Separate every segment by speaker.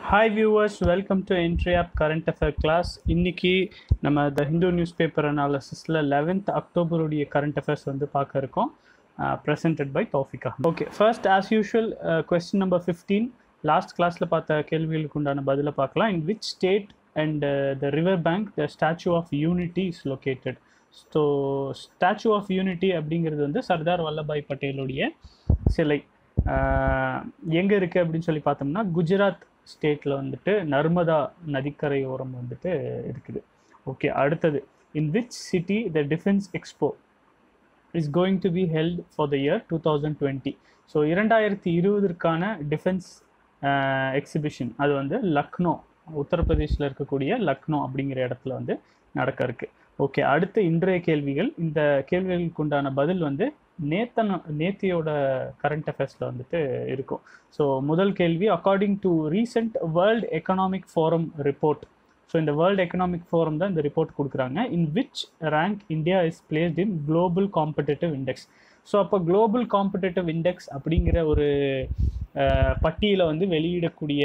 Speaker 1: hi viewers welcome to Entri app current affair class இன்னைக்கு நம்ம the Hindu news paper அனாலிசிஸில் eleventh அக்டோபருடைய current affairs வந்து பார்க்க இருக்கோம் presented by Thoufika okay first as usual question number fifteen last கிளாஸில் பார்த்த கேள்விகளுக்கு உண்டான பதிலை பார்க்கலாம் in which state and the river bank the statue of unity is located so statue of unity அப்படிங்கிறது வந்து சர்தார் வல்லபாய் பட்டேலுடைய சிலை எங்கே இருக்குது அப்படின்னு சொல்லி பார்த்தோம்னா குஜராத் ஸ்டேட்டில் வந்துட்டு நர்மதா நதிக்கரை ஓரம் வந்துட்டு இருக்குது ஓகே அடுத்தது in which city the defence expo is going to be held for the year two thousand twenty so இரண்டாயிரத்தி இருபதற்கான டிஃபென்ஸ் எக்ஸிபிஷன் அது வந்து லக்னோ உத்தரப்பிரதேசில் இருக்கக்கூடிய லக்னோ அப்படிங்கிற இடத்துல வந்து நடக்க இருக்கு ஓகே அடுத்து இன்றைய கேள்விகள் இந்த கேள்விகளுக்கு உண்டான பதில் வந்து நேத்தன நேத்தியோட கரண்ட் அஃபேர்ஸில் வந்துட்டு இருக்கும் ஸோ முதல் கேள்வி according to recent world economic forum report so இந்த வேர்ல்டு எக்கனாமிக் ஃபோரம் தான் இந்த ரிப்போர்ட் கொடுக்குறாங்க in which rank India is placed in global competitive index so அப்போ குளோபல் காம்படேட்டிவ் இண்டெக்ஸ் அப்படிங்கிற ஒரு பட்டியலை வந்து வெளியிடக்கூடிய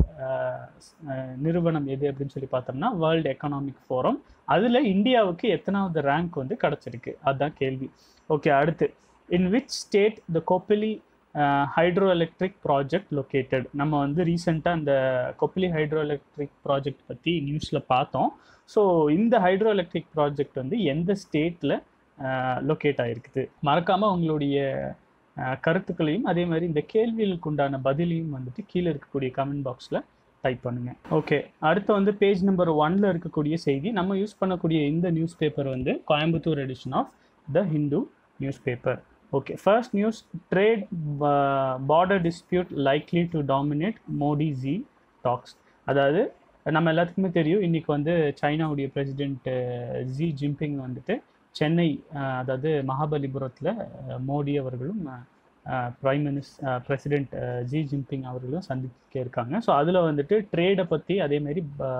Speaker 1: நிறுவனம் எது அப்படின்னு சொல்லி பார்த்தோம்னா வேர்ல்டு எக்கனாமிக் ஃபோரம் அதில் இந்தியாவுக்கு எத்தனாவது ரேங்க் வந்து கிடச்சிருக்கு அதுதான் கேள்வி ஓகே அடுத்து in which state the Kopili hydro electric project located நம்ம வந்து ரீசெண்டாக இந்த கொப்பிலி ஹைட்ரோ எலக்ட்ரிக் ப்ராஜெக்ட் பற்றி நியூஸில் பார்த்தோம் ஸோ இந்த ஹைட்ரோ எலக்ட்ரிக் ப்ராஜெக்ட் வந்து எந்த ஸ்டேட்டில் லொக்கேட் ஆகிருக்குது மறக்காமல் உங்களுடைய கருத்துக்களையும் அதே மாதிரி இந்த கேள்விகளுக்கு உண்டான பதிலையும் வந்துட்டு கீழே இருக்கக்கூடிய கமெண்ட் பாக்ஸில் டைப் பண்ணுங்கள் ஓகே அடுத்து வந்து பேஜ் நம்பர் ஒனில் இருக்கக்கூடிய செய்தி நம்ம யூஸ் பண்ணக்கூடிய இந்த நியூஸ் பேப்பர் வந்து Coimbatore edition of the Hindu news paper okay first news trade border dispute likely to dominate Modi ji talks அதாவது நம்ம எல்லாத்துக்குமே தெரியும் இன்றைக்கி வந்து சைனாவுடைய பிரசிடெண்ட் ஜி ஜின்பிங் வந்துட்டு சென்னை அதாவது மகாபலிபுரத்தில் மோடி அவர்களும் prime minister president Xi Jinping அவர்களும் சந்திக்க இருக்காங்க ஸோ அதில் வந்துட்டு ட்ரேடை பற்றி அதேமாரி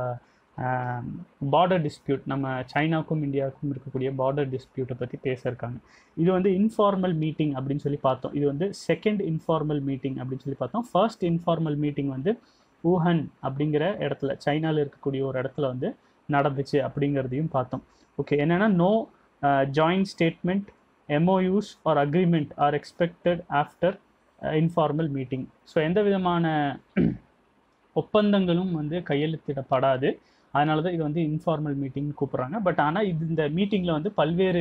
Speaker 1: பார்டர் டிஸ்பியூட் நம்ம சைனாவுக்கும் இந்தியாவுக்கும் இருக்கக்கூடிய பார்டர் டிஸ்பியூட்டை பற்றி பேச இருக்காங்க இது வந்து இன்ஃபார்மல் மீட்டிங் அப்படின்னு சொல்லி பார்த்தோம் இது வந்து செகண்ட் இன்ஃபார்மல் மீட்டிங் அப்படின்னு சொல்லி பார்த்தோம் ஃபர்ஸ்ட் இன்ஃபார்மல் மீட்டிங் வந்து ஊஹன் அப்படிங்கிற இடத்துல சைனாவில் இருக்கக்கூடிய ஒரு இடத்துல வந்து நடந்துச்சு அப்படிங்கிறதையும் பார்த்தோம் ஓகே என்னென்னா no joint statement MoUs or agreement are expected after informal meeting so எந்த விதமான ஒப்பந்தங்களும் வந்து கையெழுத்திடப்படாது அதனால தான் இது வந்து இன்ஃபார்மல் மீட்டிங் கூப்பிட்றாங்க பட் ஆனால் இது இந்த மீட்டிங்கில் வந்து பல்வேறு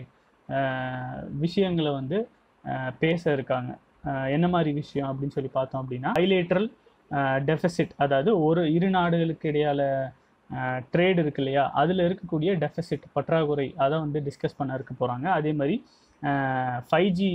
Speaker 1: விஷயங்களை வந்து பேச இருக்காங்க என்ன மாதிரி விஷயம் அப்படின்னு சொல்லி பார்த்தோம் அப்படின்னா ஹைலேட்ரல் டெஃபிசிட் அதாவது ஒரு இரு நாடுகளுக்கு இடையால ட்ரேட் இருக்கு இல்லையா அதில் இருக்கக்கூடிய டெஃபிசிட் பற்றாக்குறை அதை வந்து டிஸ்கஸ் பண்ண இருக்க போகிறாங்க அதே மாதிரி ஃபைவ் ஜி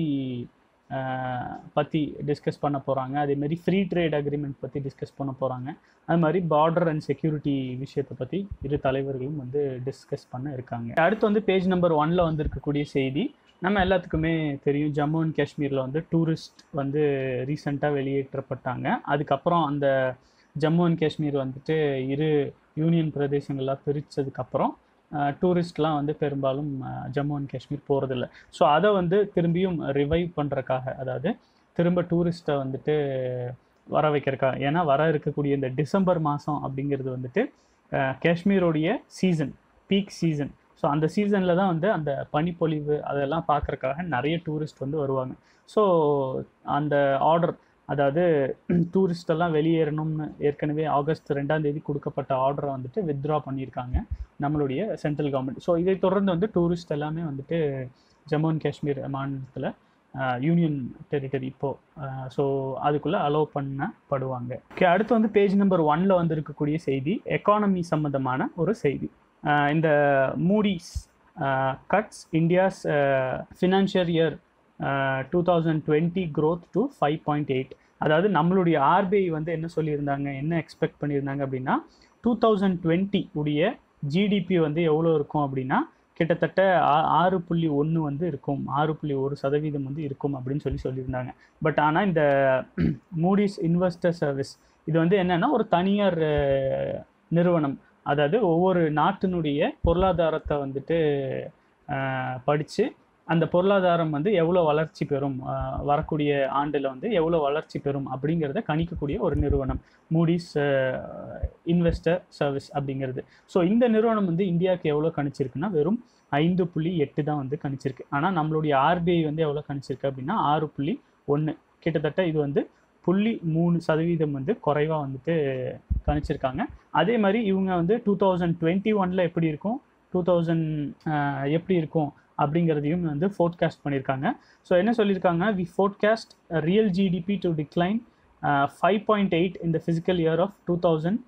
Speaker 1: பற்றி டிஸ்கஸ் பண்ண போகிறாங்க அதேமாதிரி ஃப்ரீ ட்ரேட் அக்ரிமெண்ட் பற்றி டிஸ்கஸ் பண்ண போகிறாங்க அது மாதிரி பார்டர் அண்ட் செக்யூரிட்டி விஷயத்தை பற்றி இரு தலைவர்களும் வந்து டிஸ்கஸ் பண்ண இருக்காங்க அடுத்து வந்து பேஜ் நம்பர் ஒனில் வந்து இருக்கக்கூடிய செய்தி நம்ம எல்லாத்துக்குமே தெரியும் ஜம்மு அண்ட் காஷ்மீரில் வந்து டூரிஸ்ட் வந்து ரீசெண்டாக வெளியேற்றப்பட்டாங்க அதுக்கப்புறம் அந்த ஜம்மு அண்ட் காஷ்மீர் வந்துட்டு இரு யூனியன் பிரதேசங்களாக பிரித்ததுக்கப்புறம் டூரிஸ்ட்லாம் வந்து பெரும்பாலும் ஜம்மு அண்ட் காஷ்மீர் போகிறதில்ல ஸோ அதை வந்து திரும்பியும் ரிவைவ் பண்ணுறக்காக அதாவது திரும்ப டூரிஸ்ட்டை வந்துட்டு வர வைக்கிறக்காக ஏன்னா வர இருக்கக்கூடிய இந்த டிசம்பர் மாதம் அப்படிங்கிறது வந்துட்டு காஷ்மீரோடைய சீசன் பீக் சீசன் ஸோ அந்த சீசனில் தான் வந்து அந்த பனிப்பொழிவு அதெல்லாம் பார்க்குறக்காக நிறைய டூரிஸ்ட் வந்து வருவாங்க ஸோ அந்த ஆர்டர் அதாவது டூரிஸ்டெல்லாம் வெளியேறணும்னு ஏற்கனவே ஆகஸ்ட் ரெண்டாம் தேதி கொடுக்கப்பட்ட ஆர்டரை வந்துட்டு வித்ட்ரா பண்ணியிருக்காங்க நம்மளுடைய சென்ட்ரல் கவர்மெண்ட் ஸோ இதை தொடர்ந்து வந்து டூரிஸ்ட் எல்லாமே வந்துட்டு ஜம்மு அண்ட் காஷ்மீர் மாநிலத்தில் யூனியன் டெரிட்டரி இப்போது ஸோ அதுக்குள்ளே அலோவ் பண்ணப்படுவாங்க ஓகே அடுத்து வந்து பேஜ் நம்பர் ஒனில் வந்து இருக்கக்கூடிய செய்தி எக்கானமி சம்மந்தமான ஒரு செய்தி இந்த Moody's cuts India's financial year two thousand twenty growth to five point eight அதாவது நம்மளுடைய ஆர்பிஐ வந்து என்ன சொல்லியிருந்தாங்க என்ன எக்ஸ்பெக்ட் பண்ணியிருந்தாங்க அப்படின்னா டூ தௌசண்ட் டுவெண்ட்டி உடைய ஜிடிபி வந்து எவ்வளோ இருக்கும் அப்படின்னா கிட்டத்தட்ட ஆறு புள்ளி ஒன்று வந்து இருக்கும் ஆறு புள்ளி ஒரு சதவீதம் வந்து இருக்கும் அப்படின்னு சொல்லி சொல்லியிருந்தாங்க பட் ஆனால் இந்த மூடிஸ் இன்வெஸ்டர் சர்வீஸ் இது வந்து என்னென்னா ஒரு தனியார் நிறுவனம் அதாவது ஒவ்வொரு நாட்டினுடைய பொருளாதாரத்தை வந்துட்டு படித்து அந்த பொருளாதாரம் வந்து எவ்வளோ வளர்ச்சி பெறும் ஆஹ் வரக்கூடிய ஆண்டில் வந்து எவ்வளோ வளர்ச்சி பெறும் அப்படிங்கிறத கணிக்கக்கூடிய ஒரு நிறுவனம் மூடிஸ் இன்வெஸ்டர் சர்வீஸ் அப்படிங்கிறது ஸோ இந்த நிறுவனம் வந்து இந்தியாவுக்கு எவ்வளோ கணிச்சிருக்குன்னா வெறும் ஐந்து புள்ளி எட்டு தான் வந்து கணிச்சிருக்கு ஆனால் நம்மளுடைய ஆர்பிஐ வந்து எவ்வளோ கணிச்சிருக்கு அப்படின்னா ஆறு புள்ளி ஒன்று கிட்டத்தட்ட இது வந்து புள்ளி மூணு சதவீதம் வந்து குறைவாக வந்துட்டு கணிச்சிருக்காங்க அதே மாதிரி இவங்க வந்து டூ தௌசண்ட் டுவெண்ட்டி ஒனில் எப்படி இருக்கும் டூ தௌசண்ட் எப்படி இருக்கும் அப்படிங்கிறதையும் வந்து ஃபோர்ட்காஸ்ட் பண்ணியிருக்காங்க ஸோ என்ன சொல்லியிருக்காங்க we forecast real GDP to decline five point eight இந்த fiscal year of two thousand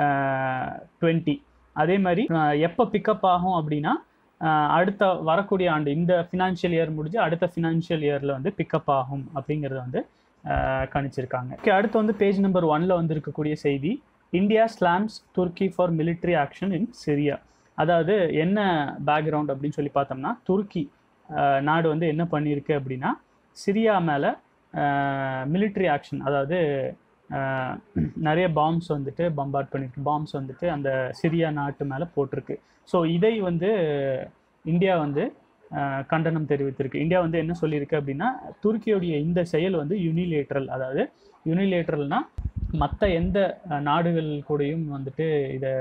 Speaker 1: twenty அதே மாதிரி எப்போ பிக்கப் ஆகும் அப்படின்னா ஆஹ் அடுத்த வரக்கூடிய ஆண்டு இந்த ஃபினான்ஷியல் இயர் முடிஞ்சு அடுத்த ஃபினான்ஷியல் இயரில் வந்து பிக்கப் ஆகும் அப்படிங்கிறத வந்து ஆஹ் கணிச்சிருக்காங்க ஓகே அடுத்து வந்து பேஜ் நம்பர் ஒன்ல வந்து இருக்கக்கூடிய செய்தி India slams Turkey for military action in Syria அதாவது என்ன பேக்ரவுண்ட் அப்படின்னு சொல்லி பார்த்தோம்னா துருக்கி ஆஹ் நாடு வந்து என்ன பண்ணியிருக்கு அப்படின்னா சிரியா மேலே military ஆக்ஷன் அதாவது ஆஹ் நிறைய பாம்ஸ் வந்துட்டு பம்பார்ட் பண்ணிருக்கு பாம்ஸ் வந்துட்டு அந்த சிரியா நாட்டு மேலே போட்டிருக்கு ஸோ இதை வந்து இந்தியா வந்து ஆஹ் கண்டனம் தெரிவித்திருக்கு இந்தியா வந்து என்ன சொல்லியிருக்கு அப்படின்னா துருக்கியுடைய இந்த செயல் வந்து யூனிலேட்ரல் அதாவது யூனிலேட்ரல்னா மற்ற எந்த அஹ், நாடுகள் கூடயும் வந்துட்டு இதை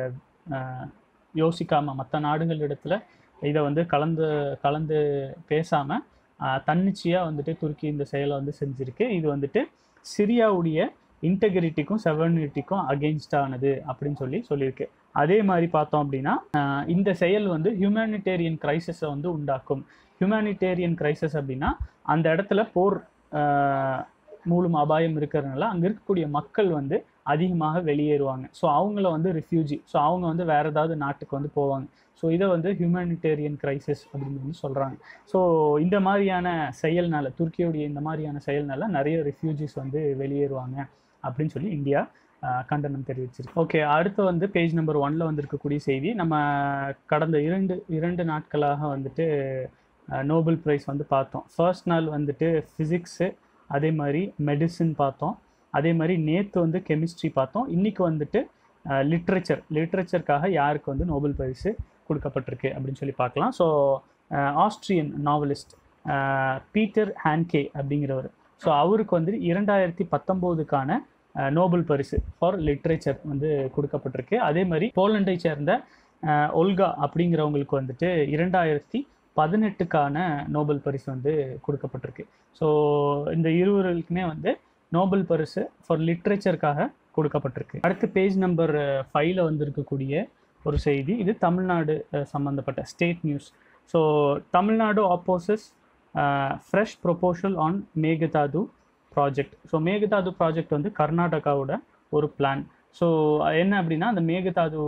Speaker 1: யோசிக்காமல் மற்ற நாடுகள் இடத்துல இதை வந்து கலந்து கலந்து பேசாமல் தன்னிச்சையாக வந்துட்டு துருக்கி இந்த செயலை வந்து செஞ்சுருக்கு இது வந்துட்டு சிரியாவுடைய இன்டெகிரிட்டிக்கும் செவர்னிட்டிக்கும் அகெயின்ஸ்டானது அப்படின்னு சொல்லி சொல்லியிருக்கு அதே மாதிரி பார்த்தோம் அப்படின்னா ஆஹ் இந்த செயல் வந்து ஹியூமனிடேரியன் கிரைசிஸை வந்து உண்டாக்கும் ஹியூமனிடேரியன் கிரைசிஸ் அப்படின்னா அந்த இடத்துல போர் ஆஹ் மூலம் அபாயம் இருக்கிறதுனால அங்கே இருக்கக்கூடிய மக்கள் வந்து அதிகமாக வெளியேறுவாங்க ஸோ அவங்கள வந்து ரிஃப்யூஜி ஸோ அவங்க வந்து வேற ஏதாவது நாட்டுக்கு வந்து போவாங்க ஸோ இதை வந்து ஹியூமனிடேரியன் கிரைசிஸ் அப்படின்னு வந்து சொல்கிறாங்க ஸோ இந்த மாதிரியான செயல்னால துருக்கியுடைய இந்த மாதிரியான செயல்னால நிறைய ரிஃப்யூஜிஸ் வந்து வெளியேறுவாங்க அப்படின்னு சொல்லி இந்தியா ஆஹ், கண்டனம் தெரிவிச்சிருக்கு ஓகே அடுத்து வந்து பேஜ் நம்பர் ஒன்ல வந்திருக்கக்கூடிய செய்தி நம்ம கடந்த இரண்டு இரண்டு நாட்களாக வந்துட்டு நோபல் ப்ரைஸ் வந்து பார்த்தோம் ஃபர்ஸ்ட் நாள் வந்துட்டு ஃபிசிக்ஸு அதே மாதிரி மெடிசின் பார்த்தோம் அதே மாதிரி நேற்று வந்து கெமிஸ்ட்ரி பார்த்தோம் இன்னைக்கு வந்துட்டு லிட்ரேச்சர் லிட்ரேச்சருக்காக யாருக்கு வந்து நோபல் பரிசு கொடுக்கப்பட்டிருக்கு அப்படின்னு சொல்லி பார்க்கலாம் so Austrian novelist Peter Handke அப்படிங்கிறவர் ஸோ அவருக்கு வந்து இரண்டாயிரத்தி பத்தொம்போதுக்கான நோபல் பரிசு ஃபார் லிட்ரேச்சர் வந்து கொடுக்கப்பட்டிருக்கு அதே மாதிரி போலண்டை சேர்ந்த அஹ், ஒல்கா அப்படிங்கிறவங்களுக்கு வந்துட்டு இரண்டாயிரத்தி பதினெட்டுக்கான நோபல் பரிசு வந்து கொடுக்கப்பட்டிருக்கு ஸோ இந்த இருவர்களுக்குமே வந்து நோபல் பரிசு ஃபார் லிட்ரேச்சருக்காக கொடுக்கப்பட்டிருக்கு அடுத்து பேஜ் நம்பர் ஃபைவ்ல வந்திருக்கக்கூடிய ஒரு செய்தி இது தமிழ்நாடு அஹ், சம்பந்தப்பட்ட state news so Tamil Nadu opposes fresh proposal on Mekedatu project so Mekedatu project வந்து கர்நாடகாவோட ஒரு பிளான் ஸோ என்ன அப்படின்னா அந்த மேகதாது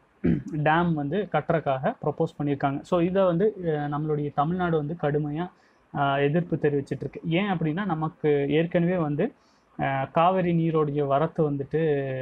Speaker 1: டேம் வந்து கட்டுறக்காக ப்ரப்போஸ் பண்ணியிருக்காங்க ஸோ இதை வந்து அஹ், நம்மளுடைய தமிழ்நாடு வந்து கடுமையாக எதிர்ப்பு தெரிவிச்சிட்டு இருக்கு ஏன் அப்படின்னா நமக்கு ஏற்கனவே வந்து அஹ், காவிரி நீரோடைய வரத்து வந்துட்டு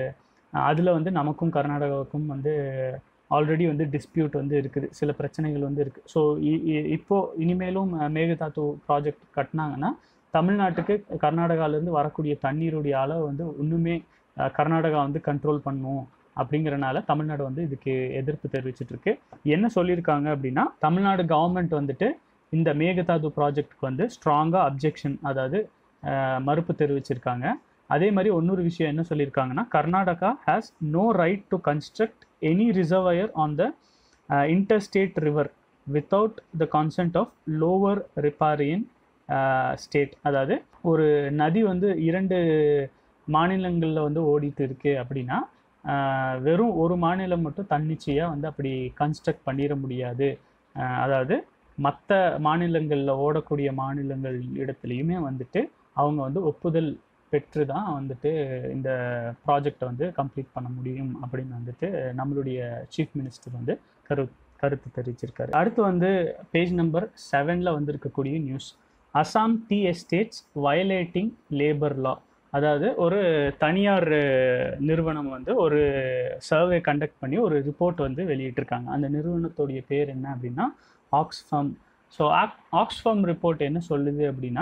Speaker 1: அதில் வந்து நமக்கும் கர்நாடகாவுக்கும் வந்து ஆல்ரெடி வந்து டிஸ்பியூட் வந்து இருக்குது சில பிரச்சனைகள் வந்து இருக்குது ஸோ இப்போ இனிமேலும் அஹ், மேகதாது ப்ராஜெக்ட் கட்டினாங்கன்னா தமிழ்நாட்டுக்கு கர்நாடகாவிலேருந்து வரக்கூடிய தண்ணீருடைய அளவு வந்து இன்னுமே அஹ், கர்நாடகா வந்து கண்ட்ரோல் பண்ணும் அப்படிங்கிறனால தமிழ்நாடு வந்து இதுக்கு எதிர்ப்பு தெரிவிச்சிட்டு இருக்கு என்ன சொல்லியிருக்காங்க அப்படின்னா தமிழ்நாடு கவர்மெண்ட் வந்துட்டு இந்த மேகதாது ப்ராஜெக்ட்டுக்கு வந்து ஸ்ட்ராங்காக அப்ஜெக்ஷன் அதாவது அஹ், மறுப்பு தெரிவிச்சிருக்காங்க அதே மாதிரி இன்னொரு விஷயம் என்ன சொல்லியிருக்காங்கன்னா Karnataka has no right to construct any reservoir on the interstate river without the consent of lower riparian state அதாவது ஒரு நதி வந்து இரண்டு மாநிலங்களில் வந்து ஓடிட்டு இருக்கு அப்படின்னா ஆஹ் வெறும் ஒரு மாநிலம் மட்டும் தன்னிச்சையாக வந்து அப்படி கன்ஸ்ட்ரக்ட் பண்ணிட முடியாது ஆஹ் அதாவது மற்ற மாநிலங்களில் ஓடக்கூடிய மாநிலங்கள் இடத்துலையுமே வந்துட்டு அவங்க வந்து ஒப்புதல் பெற்று தான் வந்துட்டு இந்த ப்ராஜெக்டை வந்து கம்ப்ளீட் பண்ண முடியும் அப்படின்னு வந்துட்டு நம்மளுடைய சீஃப் மினிஸ்டர் வந்து கரு கருத்து தெரிவிச்சிருக்காரு அடுத்து வந்து பேஜ் நம்பர் செவனில் வந்திருக்கக்கூடிய news Assam tea estates violating labour law அதாவது ஒரு தனியார் அஹ், நிறுவனம் வந்து ஒரு சர்வே கண்டக்ட் பண்ணி ஒரு ரிப்போர்ட் வந்து வெளியிட்டிருக்காங்க அந்த நிறுவனத்துடைய பேர் என்ன அப்படின்னா ஆக்ஸ்ஃபம் ஸோ ஆக்ஸ்ஃபம் ரிப்போர்ட் என்ன சொல்லுது அப்படின்னா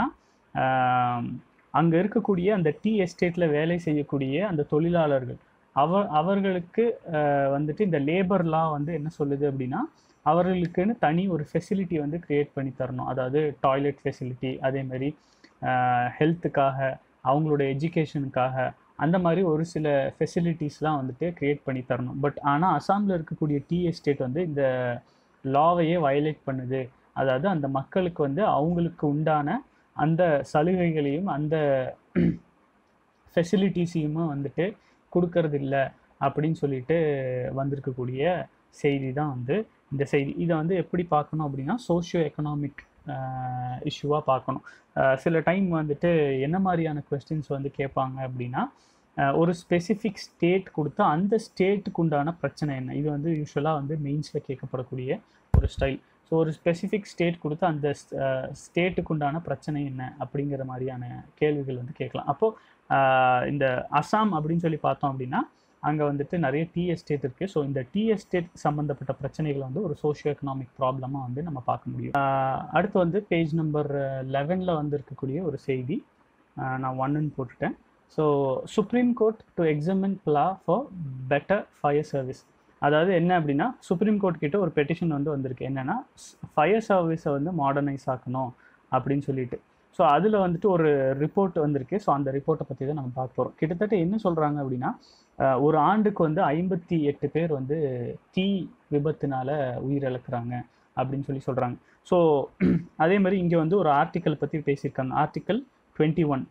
Speaker 1: அங்கே இருக்கக்கூடிய அந்த டீ எஸ்டேட்டில் வேலை செய்யக்கூடிய அந்த தொழிலாளர்கள் அவ அவர்களுக்கு அஹ், வந்துட்டு இந்த லேபர் லா வந்து என்ன சொல்லுது அப்படின்னா அவர்களுக்குன்னு தனி ஒரு ஃபெசிலிட்டி வந்து க்ரியேட் பண்ணி தரணும் அதாவது டாய்லெட் ஃபெசிலிட்டி அதேமாதிரி ஹெல்த்துக்காக அவங்களோட எஜுகேஷனுக்காக அந்த மாதிரி ஒரு சில ஃபெசிலிட்டிஸ்லாம் வந்துட்டு க்ரியேட் பண்ணி தரணும் பட் ஆனால் அசாமில் இருக்கக்கூடிய டி எஸ்டேட் வந்து இந்த லாவையே வயலேட் பண்ணுது அதாவது அந்த மக்களுக்கு வந்து அவங்களுக்கு உண்டான அந்த சலுகைகளையும் அந்த ஃபெசிலிட்டிஸையுமே வந்துட்டு கொடுக்கறது இல்லை அப்படின்னு சொல்லிட்டு வந்திருக்கக்கூடிய செய்தி தான் வந்து இந்த செய்தி இதை வந்து எப்படி பார்க்கணும் அப்படின்னா சோஷியோ எக்கனாமிக் இஷ்யூவாக பார்க்கணும் சில டைம் வந்துட்டு என்ன மாதிரியான கொஸ்டின்ஸ் வந்து கேட்பாங்க அப்படின்னா ஒரு ஸ்பெசிஃபிக் ஸ்டேட் கொடுத்தா அந்த ஸ்டேட்டுக்கு உண்டான பிரச்சனை என்ன இது வந்து யூஸ்வலாக வந்து மெயின்ஸில் கேட்கப்படக்கூடிய ஒரு ஸ்டைல் ஸோ ஒரு ஸ்பெசிஃபிக் ஸ்டேட் கொடுத்து அந்த ஸ்டேட்டுக்கு உண்டான பிரச்சனை என்ன அப்படிங்கிற மாதிரியான கேள்விகள் வந்து கேட்கலாம் அப்போது இந்த அசாம் அப்படின்னு சொல்லி பார்த்தோம் அப்படின்னா அங்கே வந்துட்டு நிறைய டீ எஸ்டேட் இருக்குது ஸோ இந்த டீ எஸ்டேட் சம்மந்தப்பட்ட பிரச்சனைகளை வந்து ஒரு சோஷியோ எக்கனாமிக் ப்ராப்ளமாக வந்து நம்ம பார்க்க முடியும் அடுத்து வந்து பேஜ் நம்பர் லெவனில் வந்து இருக்கக்கூடிய ஒரு செய்தி நான் ஒன்னுன்னு போட்டுட்டேன் so supreme court to examine law for better fire service அதாவது என்ன அப்படின்னா சுப்ரீம் கோர்ட் கிட்ட ஒரு பெட்டிஷன் வந்து வந்திருக்கு என்னென்னா ஃபயர் சர்வீஸை வந்து மாடர்னைஸ் ஆக்கணும் அப்படின்னு சொல்லிட்டு ஸோ அதில் வந்துட்டு ஒரு ரிப்போர்ட் வந்திருக்கு ஸோ அந்த ரிப்போர்ட்டை பற்றி தான் நம்ம பார்க்க போகிறோம் கிட்டத்தட்ட என்ன சொல்கிறாங்க அப்படின்னா ஒரு ஆண்டுக்கு வந்து ஐம்பத்தி எட்டு பேர் வந்து தீ விபத்தினால உயிரிழக்கிறாங்க அப்படின்னு சொல்லி சொல்கிறாங்க ஸோ அதே மாதிரி இங்கே வந்து ஒரு ஆர்டிக்கல் பற்றி பேசியிருக்காங்க article twenty one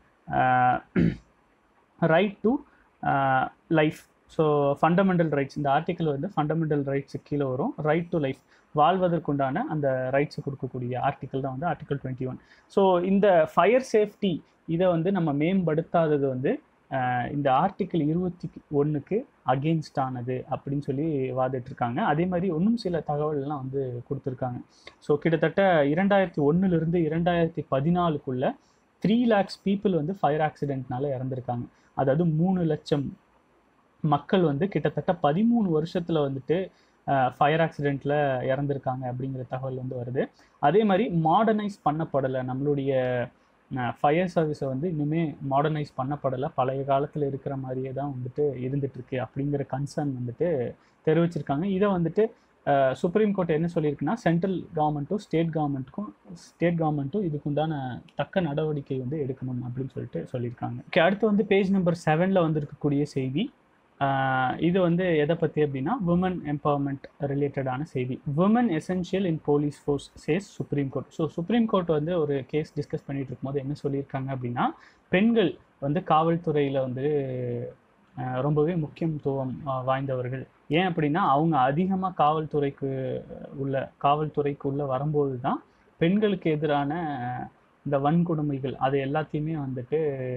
Speaker 1: right to life so fundamental rights இந்த ஆர்டிக்கல் வந்து ஃபண்டமெண்டல் ரைட்ஸு கீழே வரும் ரைட் டு லைஃப் வாழ்வதற்குண்டான அந்த ரைட்ஸை கொடுக்கக்கூடிய ஆர்டிக்கல் தான் வந்து ஆர்டிக்கல் டுவெண்ட்டி ஒன் ஸோ இந்த ஃபயர் சேஃப்டி இதை வந்து நம்ம மேம்படுத்தாதது வந்து இந்த ஆர்டிக்கிள் இருபத்தி ஒன்றுக்கு அகெயின்ஸ்ட் ஆனது அப்படின்னு சொல்லி வாதிட்டுருக்காங்க அதே மாதிரி இன்னும் சில தகவல்லாம் வந்து கொடுத்துருக்காங்க ஸோ கிட்டத்தட்ட இரண்டாயிரத்தி ஒன்றுலேருந்து இரண்டாயிரத்தி பதினாலுக்குள்ள த்ரீ லேக்ஸ் பீப்புள் வந்து ஃபயர் ஆக்சிடென்ட்னால இறந்துருக்காங்க அதாவது மூணு லட்சம் மக்கள் வந்து கிட்டத்தட்ட பதிமூணு வருஷத்தில் வந்துட்டு ஃபயர் ஆக்சிடெண்ட்டில் இறந்துருக்காங்க அப்படிங்கிற தகவல் வந்து வருது அதே மாதிரி மாடர்னைஸ் பண்ணப்படலை நம்மளுடைய ஃபயர் சர்வீஸை வந்து இன்னுமே மாடர்னைஸ் பண்ணப்படலை பழைய காலத்தில் இருக்கிற மாதிரியே தான் வந்துட்டு இருந்துகிட்ருக்கு அப்படிங்கிற கன்சர்ன் வந்துட்டு தெரிவிச்சிருக்காங்க இதை வந்துட்டு சுப்ரீம் கோர்ட் என்ன சொல்லியிருக்குன்னா சென்ட்ரல் கவர்மெண்ட்டும் ஸ்டேட் கவர்மெண்ட்டுக்கும் ஸ்டேட் கவர்மெண்ட்டும் இதுக்கு உண்டான தக்க நடவடிக்கை வந்து எடுக்கணும் அப்படின்னு சொல்லிட்டு சொல்லியிருக்காங்க ஓகே அடுத்து வந்து பேஜ் நம்பர் செவனில் வந்திருக்கக்கூடிய செய்தி இது வந்து எதை பற்றி அப்படின்னா உமன் எம்பவர்மெண்ட் ரிலேட்டடான செய்தி women essential in police force says supreme court so supreme court வந்து ஒரு கேஸ் டிஸ்கஸ் பண்ணிட்டு இருக்கும்போது என்ன சொல்லியிருக்காங்க அப்படின்னா பெண்கள் வந்து காவல்துறையில் வந்து ரொம்பவே முக்கியத்துவம் வாய்ந்தவர்கள் ஏன் அப்படின்னா அவங்க அதிகமாக காவல்துறைக்கு உள்ள காவல்துறைக்கு உள்ள வரும்போது தான் பெண்களுக்கு எதிரான இந்த வன்கொடுமைகள் அது எல்லாத்தையுமே வந்துட்டு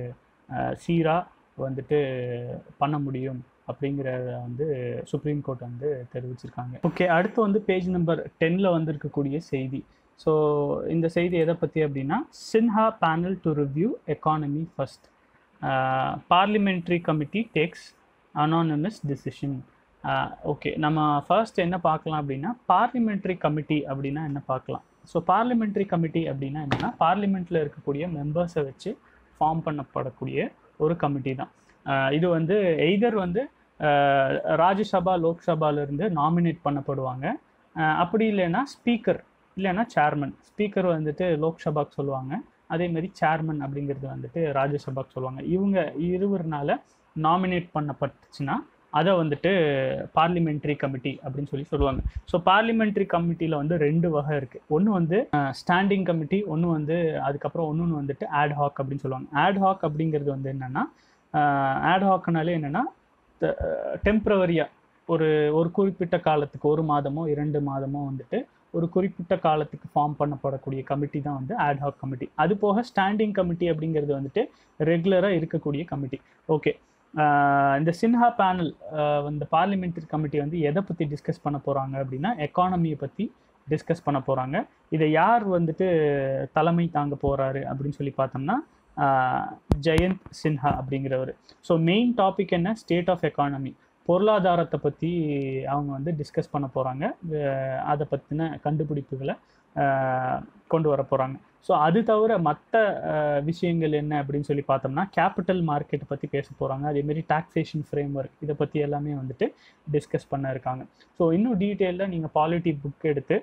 Speaker 1: சீராக வந்துட்டு பண்ண முடியும் அப்படிங்கிறத வந்து சுப்ரீம் கோர்ட் வந்து தெரிவிச்சிருக்காங்க ஓகே அடுத்து வந்து பேஜ் நம்பர் டென்னில் வந்து இருக்கக்கூடிய செய்தி ஸோ இந்த செய்தி எதை பற்றி அப்படின்னா Sinha panel to review economy first parliamentary committee takes unanimous decision okay நம்ம ஃபர்ஸ்ட் என்ன பார்க்கலாம் அப்படின்னா பார்லிமெண்ட்ரி கமிட்டி அப்படின்னா என்ன பார்க்கலாம் ஸோ பார்லிமெண்ட்ரி கமிட்டி அப்படின்னா என்னென்னா பார்லிமெண்ட்டில் இருக்கக்கூடிய மெம்பர்ஸை வச்சு ஃபார்ம் பண்ணப்படக்கூடிய ஒரு கமிட்டி தான் இது வந்து எய்தர் வந்து ராஜ்யசபா லோக்சபாலேருந்து நாமினேட் பண்ணப்படுவாங்க அப்படி இல்லைன்னா ஸ்பீக்கர் இல்லைன்னா சேர்மன் ஸ்பீக்கர் வந்துட்டு லோக்சபாக்கு சொல்லுவாங்க அதேமாரி சேர்மன் அப்படிங்கிறது வந்துட்டு ராஜ்யசபாக்கு சொல்லுவாங்க இவங்க இருவர்னால நாமினேட் பண்ணப்பட்டுச்சுன்னா அதை வந்துட்டு பார்லிமெண்ட்ரி கமிட்டி அப்படின்னு சொல்லி சொல்லுவாங்க ஸோ பார்லிமெண்ட்ரி கமிட்டியில் வந்து ரெண்டு வகை இருக்குது ஒன்று வந்து ஸ்டாண்டிங் கமிட்டி ஒன்று வந்து அதுக்கப்புறம் ஒன்று வந்துட்டு ஆட் ஹாக் அப்படின்னு சொல்லுவாங்க ஆட் ஹாக் அப்படிங்கிறது வந்து என்னென்னா ஆட் ஹாக்னாலே என்னென்னா டெம்ப்ரவரியாக ஒரு ஒரு குறிப்பிட்ட காலத்துக்கு ஒரு மாதமோ இரண்டு மாதமோ வந்துட்டு ஒரு குறிப்பிட்ட காலத்துக்கு ஃபார்ம் பண்ணப்படக்கூடிய கமிட்டி தான் வந்து ஆட் ஹாக் கமிட்டி அது போக ஸ்டாண்டிங் கமிட்டி அப்படிங்கிறது வந்துட்டு ரெகுலராக இருக்கக்கூடிய கமிட்டி ஓகே இந்த சின்ஹா பேனல் இந்த பார்லிமெண்ட்ரி கமிட்டி வந்து எதை பற்றி டிஸ்கஸ் பண்ண போகிறாங்க அப்படின்னா எக்கானமியை பற்றி டிஸ்கஸ் பண்ண போகிறாங்க இதை யார் வந்துட்டு தலைமை தாங்க போகிறாரு அப்படின்னு சொல்லி பார்த்தோம்னா ஜெயந்த் சின்ஹா அப்படிங்கிறவர் ஸோ மெயின் டாபிக் என்ன ஸ்டேட் ஆஃப் எக்கானமி பொருளாதாரத்தை பற்றி அவங்க வந்து டிஸ்கஸ் பண்ண போகிறாங்க அதை பற்றின கண்டுபிடிப்புகளை அஹ், கொண்டு வர போகிறாங்க ஸோ அது தவிர மற்ற விஷயங்கள் என்ன அப்படின்னு சொல்லி பார்த்தோம்னா கேபிட்டல் மார்க்கெட்டை பற்றி பேச போகிறாங்க அதேமாரி டாக்ஸேஷன் ஃப்ரேம் ஒர்க் இதை பற்றி எல்லாமே வந்துட்டு டிஸ்கஸ் பண்ண இருக்காங்க ஸோ இன்னும் டீட்டெயிலில் நீங்கள் பாலிட்டி புக் எடுத்து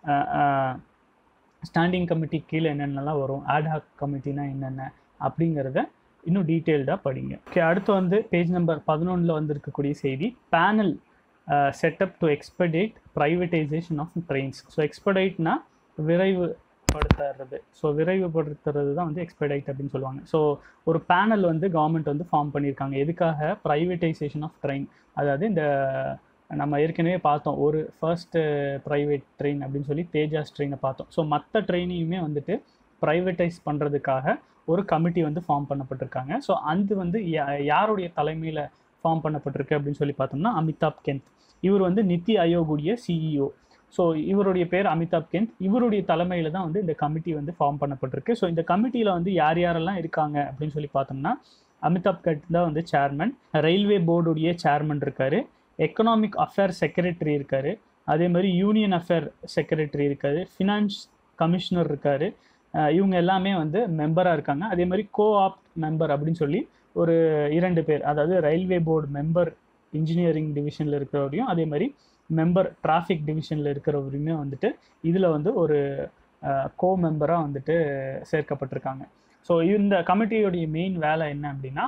Speaker 1: ஸ்டாண்டிங் கமிட்டி கீழே என்னென்னலாம் வரும் ஆட்ஹாக் கமிட்டினா என்னென்ன அப்படிங்கிறத இன்னும் டீட்டெயில்டாக படிங்க ஓகே அடுத்து வந்து பேஜ் நம்பர் பதினொன்றில் வந்திருக்கக்கூடிய செய்தி panel set up to expedite privatisation of trains so எக்ஸ்பெடைட்னா விரைவுபடுத்துறது ஸோ விரைவுபடுத்துறது தான் வந்து எக்ஸ்பெடைட் அப்படின்னு சொல்லுவாங்க ஸோ ஒரு பேனல் வந்து கவர்மெண்ட் வந்து ஃபார்ம் பண்ணியிருக்காங்க எதுக்காக ப்ரைவேட்டைசேஷன் ஆஃப் ட்ரெயின் அதாவது இந்த நம்ம ஏற்கனவே பார்த்தோம் ஒரு ஃபர்ஸ்ட் ப்ரைவேட் ட்ரெயின் அப்படின்னு சொல்லி தேஜாஸ் ட்ரெயினை பார்த்தோம் ஸோ மற்ற ட்ரெயினையுமே வந்துட்டு ப்ரைவேட்டைஸ் பண்ணுறதுக்காக ஒரு கமிட்டி வந்து ஃபார்ம் பண்ணப்பட்டிருக்காங்க ஸோ அது வந்து யா- யாருடைய தலைமையில் ஃபார்ம் பண்ணப்பட்டிருக்கு அப்படின்னு சொல்லி பார்த்தோம்னா அமிதாப் கெந்த் இவர் வந்து நித்தி ஆயோகுடைய சிஇஓ ஸோ இவருடைய பேர் அமிதாப் கெந்த் இவருடைய தலைமையில் தான் வந்து இந்த கமிட்டி வந்து ஃபார்ம் பண்ணப்பட்டிருக்கு ஸோ இந்த கமிட்டியில் வந்து யார் யாரெல்லாம் இருக்காங்க அப்படின்னு சொல்லி பார்த்தோம்னா அமிதாப் கெந்த் தான் வந்து சேர்மன் ரயில்வே போர்டுடைய சேர்மன் இருக்காரு எக்கனாமிக் அஃபேர் செக்ரட்டரி இருக்காரு அதே மாதிரி யூனியன் அஃபேர் செக்ரட்டரி இருக்காரு ஃபினான்ஸ் கமிஷனர் இருக்காரு அஹ் இவங்க எல்லாமே வந்து மெம்பராக இருக்காங்க அதே மாதிரி கோ ஆப் மெம்பர் அப்படின்னு சொல்லி ஒரு இரண்டு பேர் அதாவது ரயில்வே போர்டு மெம்பர் இன்ஜினியரிங் டிவிஷனில் இருக்கிறவரையும் அதே மாதிரி மெம்பர் டிராஃபிக் டிவிஷனில் இருக்கிறவரையுமே வந்துட்டு இதில் வந்து ஒரு கோ மெம்பராக வந்துட்டு சேர்க்கப்பட்டிருக்காங்க ஸோ இந்த கமிட்டியோடைய மெயின் வேலை என்ன அப்படின்னா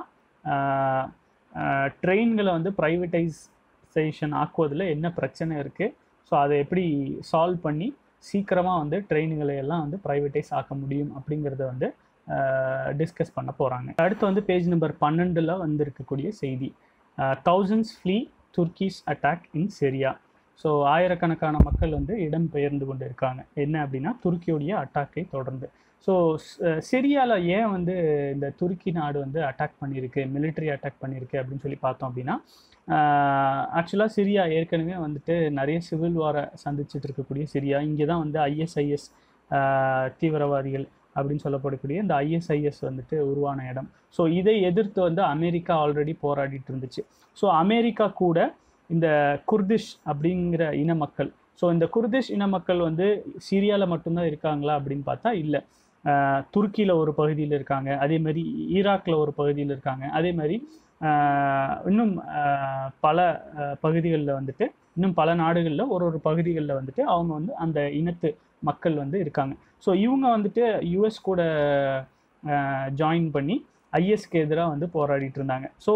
Speaker 1: ட்ரெயின்களை வந்து ப்ரைவேட்டைசேஷன் ஆக்குவதில் என்ன பிரச்சனை இருக்குது ஸோ அதை எப்படி சால்வ் பண்ணி சீக்கிரமாக வந்து ட்ரெயின்களை எல்லாம் வந்து ப்ரைவேட்டைஸ் ஆக்க முடியும் அப்படிங்கிறத வந்து டிஸ்கஸ் பண்ண போகிறாங்க அடுத்து வந்து பேஜ் நம்பர் பன்னெண்டில் வந்திருக்கக்கூடிய செய்தி thousands flee Turkey's attack in Syria so ஆயிரக்கணக்கான மக்கள் வந்து இடம்பெயர்ந்து கொண்டு இருக்காங்க என்ன அப்படின்னா துருக்கியுடைய அட்டாக்கை தொடர்ந்து ஸோ சிரியாவில் ஏன் வந்து இந்த துருக்கி நாடு வந்து அட்டாக் பண்ணியிருக்கு military அட்டாக் பண்ணியிருக்கு அப்படின்னு சொல்லி பார்த்தோம் அப்படின்னா ஆக்சுவலாக சிரியா ஏற்கனவே வந்துட்டு நிறைய சிவில் வாரை சந்திச்சுட்டு இருக்கக்கூடிய சிரியா இங்கே தான் வந்து ஐஎஸ்ஐஎஸ் தீவிரவாதிகள் அப்படின்னு சொல்லப்படக்கூடிய இந்த ஐஎஸ்ஐஎஸ் வந்துட்டு உருவான இடம் ஸோ இதை எதிர்த்து வந்து அமெரிக்கா ஆல்ரெடி போராடிட்டு இருந்துச்சு ஸோ அமெரிக்கா கூட இந்த குர்திஷ் அப்படிங்கிற இன மக்கள் ஸோ இந்த குர்திஷ் இன மக்கள் வந்து சிரியாவில் மட்டும்தான் இருக்காங்களா அப்படின்னு பார்த்தா இல்லை துருக்கியில் ஒரு பகுதியில் இருக்காங்க அதே மாதிரி ஈராக்கில் ஒரு பகுதியில் இருக்காங்க அதே மாதிரி ஆஹ் இன்னும் ஆஹ் பல பகுதிகளில் வந்துட்டு இன்னும் பல நாடுகளில் ஒரு ஒரு பகுதிகளில் வந்துட்டு அவங்க வந்து அந்த இனத்து மக்கள் வந்து இருக்காங்க ஸோ இவங்க வந்துட்டு யூஎஸ் கூட ஜாயின் பண்ணி ஐஎஸ்க்கு எதிராக வந்து போராடிட்டு இருந்தாங்க ஸோ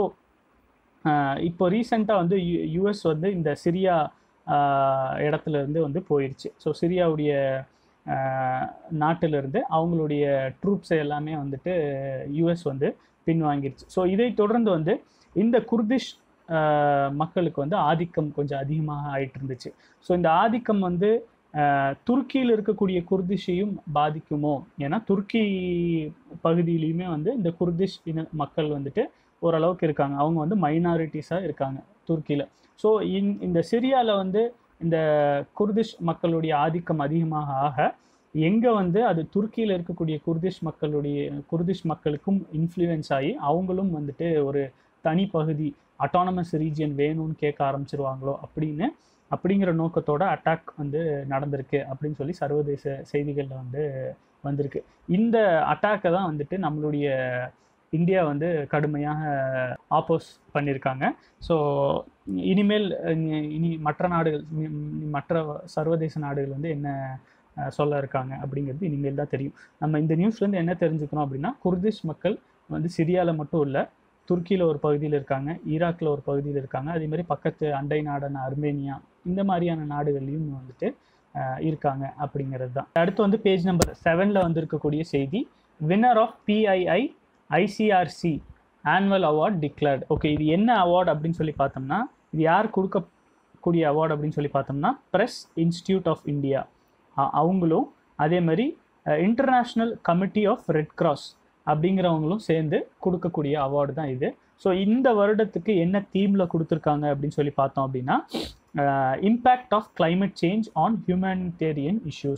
Speaker 1: இப்போ ரீசெண்டாக வந்து யூஎஸ் வந்து இந்த சிரியா ஆஹ் இடத்துல இருந்து வந்து போயிடுச்சு ஸோ சிரியாவுடைய ஆஹ் நாட்டிலிருந்து அவங்களுடைய ட்ரூப்ஸை எல்லாமே வந்துட்டு யூஎஸ் வந்து பின்வாங்கிருச்சு ஸோ இதை தொடர்ந்து வந்து இந்த குர்திஷ் ஆஹ் மக்களுக்கு வந்து ஆதிக்கம் கொஞ்சம் அதிகமாக ஆயிட்டு இருந்துச்சு ஸோ இந்த ஆதிக்கம் வந்து ஆஹ் துருக்கியில் இருக்கக்கூடிய குர்திஷையும் பாதிக்குமோ ஏன்னா துருக்கி பகுதியிலையுமே வந்து இந்த குர்திஷ் இன மக்கள் வந்துட்டு ஓரளவுக்கு இருக்காங்க அவங்க வந்து மைனாரிட்டிஸாக இருக்காங்க துருக்கியில் ஸோ இந் இந்த சிரியாவில் வந்து இந்த குர்திஷ் மக்களுடைய ஆதிக்கம் அதிகமாக ஆக எங்கே வந்து அது துருக்கியில் இருக்கக்கூடிய குர்திஷ் மக்களுடைய குர்திஷ் மக்களுக்கும் இன்ஃப்ளூயன்ஸ் ஆகி அவங்களும் வந்துட்டு ஒரு தனி பகுதி அட்டானமஸ் ரீஜியன் வேணும்னு கேட்க ஆரம்பிச்சிருவாங்களோ அப்படின்னு அப்படிங்கிற நோக்கத்தோட அட்டாக் வந்து நடந்திருக்கு அப்படின்னு சொல்லி சர்வதேச செய்திகளில் வந்து வந்திருக்கு இந்த அட்டாக்கை தான் வந்துட்டு நம்மளுடைய இந்தியா வந்து கடுமையாக ஆப்போஸ் பண்ணியிருக்காங்க ஸோ இனிமேல் இனி- இனி மற்ற நாடுகள் இனி மற்ற சர்வதேச நாடுகள் வந்து என்ன அஹ், சொல்ல இருக்காங்க அப்படிங்கிறது இனிமேல் தான் தெரியும் நம்ம இந்த நியூஸ்லேருந்து என்ன தெரிஞ்சுக்கணும் அப்படின்னா குர்திஷ் மக்கள் வந்து சிரியாவில் மட்டும் இல்லை துருக்கியில் ஒரு பகுதியில் இருக்காங்க ஈராக்கில் ஒரு பகுதியில் இருக்காங்க அதே மாதிரி பக்கத்து அண்டை நாடான அர்மேனியா இந்த மாதிரியான நாடுகள்லையும் வந்துட்டு அஹ், இருக்காங்க அப்படிங்கிறது தான் அடுத்து வந்து பேஜ் நம்பர் செவனில் வந்திருக்கக்கூடிய செய்தி winner of PII ICRC annual award declared okay இது என்ன அவார்டு அப்படின்னு சொல்லி பார்த்தோம்னா இது யார் கொடுக்கக்கூடிய அவார்டு அப்படின்னு சொல்லி பார்த்தோம்னா ப்ரெஸ் இன்ஸ்டியூட் ஆஃப் இந்தியா அவங்களும் அதே மாதிரி international committee of red cross அப்படிங்கிறவங்களும் சேர்ந்து கொடுக்கக்கூடிய அவார்டு தான் இது ஸோ இந்த வருடத்துக்கு என்ன தீமில் கொடுத்துருக்காங்க அப்படின்னு சொல்லி பார்த்தோம் அப்படின்னா impact of climate change on humanitarian issues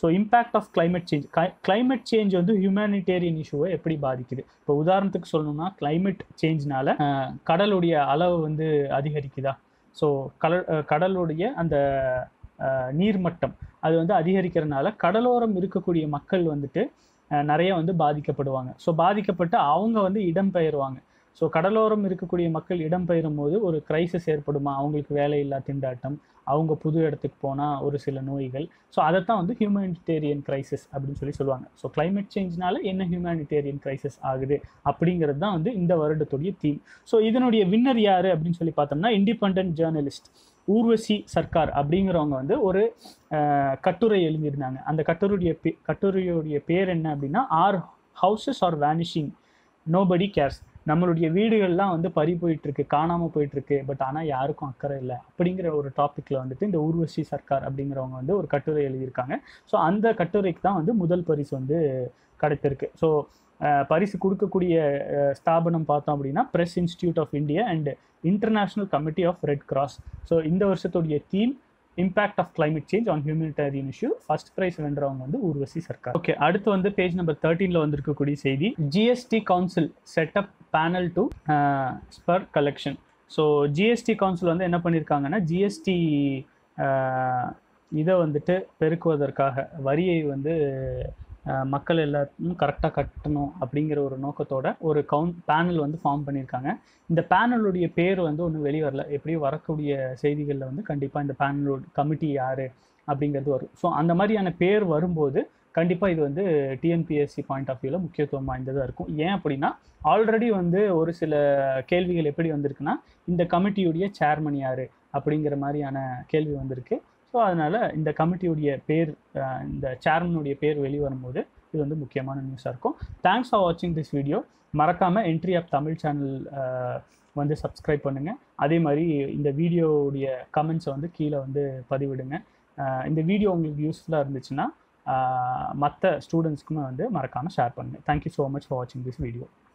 Speaker 1: so impact of climate change climate change வந்து ஹியூமனிடேரியன் இஷ்யூவை எப்படி பாதிக்குது இப்போ உதாரணத்துக்கு சொல்லணும்னா climate சேஞ்ச்னால கடலுடைய அளவு வந்து அதிகரிக்குதா ஸோ கடல் அஹ், கடலுடைய அந்த அஹ், நீர்மட்டம் அது வந்து அதிகரிக்கிறதுனால கடலோரம் இருக்கக்கூடிய மக்கள் வந்துட்டு அஹ், நிறைய வந்து பாதிக்கப்படுவாங்க ஸோ பாதிக்கப்பட்டு அவங்க வந்து இடம்பெயர்வாங்க ஸோ கடலோரம் இருக்கக்கூடிய மக்கள் இடம்பெயரும் போது ஒரு கிரைசிஸ் ஏற்படுமா அவங்களுக்கு வேலையில்லா திண்டாட்டம் அவங்க புது இடத்துக்கு போனால் ஒரு சில நோய்கள் ஸோ அதைத்தான் வந்து ஹியூமனிடேரியன் கிரைசிஸ் அப்படின்னு சொல்லி சொல்லுவாங்க ஸோ climate சேஞ்ச்னால என்ன ஹியூமனிடேரியன் கிரைசிஸ் ஆகுது அப்படிங்கிறது தான் வந்து இந்த வருடத்துடைய தீம் ஸோ இதனுடைய வின்னர் யார் அப்படின்னு சொல்லி பார்த்தோம்னா இண்டிபெண்ட் ஜேர்னலிஸ்ட் ஊர்வசி சர்க்கார் அப்படிங்கிறவங்க வந்து ஒரு அஹ், கட்டுரை எழுதியிருந்தாங்க அந்த கட்டுரையுடைய பே கட்டுரையுடைய பேர் என்ன அப்படின்னா our houses are vanishing nobody cares நம்மளுடைய வீடுகள்லாம் வந்து பறி போயிட்டு இருக்கு காணாம போயிட்டு இருக்கு பட் ஆனால் யாருக்கும் அக்கறை இல்லை அப்படிங்கிற ஒரு டாபிக்ல வந்துட்டு இந்த ஊர்வசி சர்க்கார் அப்படிங்கிறவங்க வந்து ஒரு கட்டுரை எழுதியிருக்காங்க ஸோ அந்த கட்டுரைக்கு தான் வந்து முதல் பரிசு வந்து கிடைத்திருக்கு ஸோ பரிசு கொடுக்கக்கூடிய அஹ், ஸ்தாபனம் பார்த்தோம் அப்படின்னா press institute of India and international committee of red cross so இந்த வருஷத்துடைய theme impact of climate change on humanitarian issue first prize வென்றவங்க வந்து ஊர்வசி சர்க்கார் ஓகே அடுத்து வந்து பேஜ் நம்பர் தேர்ட்டீனில் வந்திருக்கக்கூடிய செய்தி GST council set up panel to spur collection so GST council வந்து என்ன பண்ணியிருக்காங்கன்னா ஜிஎஸ்டி இதை வந்துட்டு பெருக்குவதற்காக வரியை வந்து அஹ், மக்கள் எல்லாரும் கரெக்டாக கட்டணும் அப்படிங்கிற ஒரு நோக்கத்தோட ஒரு கவுன் பேனல் வந்து ஃபார்ம் பண்ணியிருக்காங்க இந்த பேனலுடைய பேர் வந்து ஒன்றும் வெளியே வரல எப்படியும் வரக்கூடிய செய்திகளில் வந்து கண்டிப்பாக இந்த பேனலோட கமிட்டி யார் அப்படிங்கிறது வரும் ஸோ அந்த மாதிரியான பேர் வரும்போது கண்டிப்பாக இது வந்து டிஎன்பிஎஸ்சி பாயிண்ட் ஆஃப் வியூவில் முக்கியத்துவம் வாய்ந்ததாக இருக்கும் ஏன் அப்படின்னா ஆல்ரெடி வந்து ஒரு சில கேள்விகள் எப்படி வந்திருக்குன்னா இந்த கமிட்டியுடைய சேர்மன் யார் அப்படிங்கிற மாதிரியான கேள்வி வந்திருக்கு ஸோ அதனால் இந்த கமிட்டியுடைய பேர் அஹ், இந்த சேர்மனுடைய பேர் வெளியே வரும்போது இது வந்து முக்கியமான நியூஸாக இருக்கும் தேங்க்ஸ் ஃபார் வாட்சிங் திஸ் வீடியோ மறக்காமல் என்ட்ரி ஆப் தமிழ் சேனல் வந்து சப்ஸ்கிரைப் பண்ணுங்கள் அதே மாதிரி இந்த வீடியோவுடைய கமெண்ட்ஸை வந்து கீழே வந்து பதிவிடுங்க அஹ், இந்த வீடியோ உங்களுக்கு யூஸ்ஃபுல்லாக இருந்துச்சுன்னா மற்ற ஸ்டூடெண்ட்ஸ்க்குமே வந்து மறக்காமல் ஷேர் பண்ணுங்கள் தேங்க்யூ ஸோ மச் ஃபார் வாட்சிங் திஸ் வீடியோ